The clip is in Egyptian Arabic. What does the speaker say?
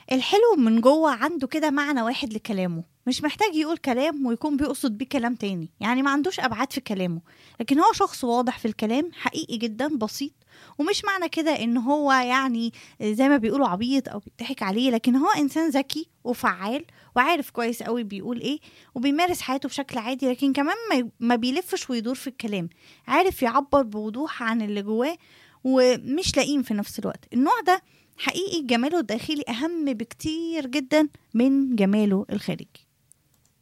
الحلو من جوه عنده كده معنى واحد لكلامه مش محتاج يقول كلام ويكون بيقصد بيه كلام تاني يعني ما عندوش أبعاد في كلامه لكن هو شخص واضح في الكلام حقيقي جدا بسيط ومش معنى كده ان هو يعني زي ما بيقولوا عبيط او بيضحك عليه لكن هو انسان ذكي وفعال وعارف كويس قوي بيقول ايه وبيمارس حياته بشكل عادي لكن كمان ما- ما بيلفش ويدور في الكلام عارف يعبر بوضوح عن اللي جواه ومش لئيم في نفس الوقت النوع ده حقيقي جماله الداخلي اهم بكتير جدا من جماله الخارجي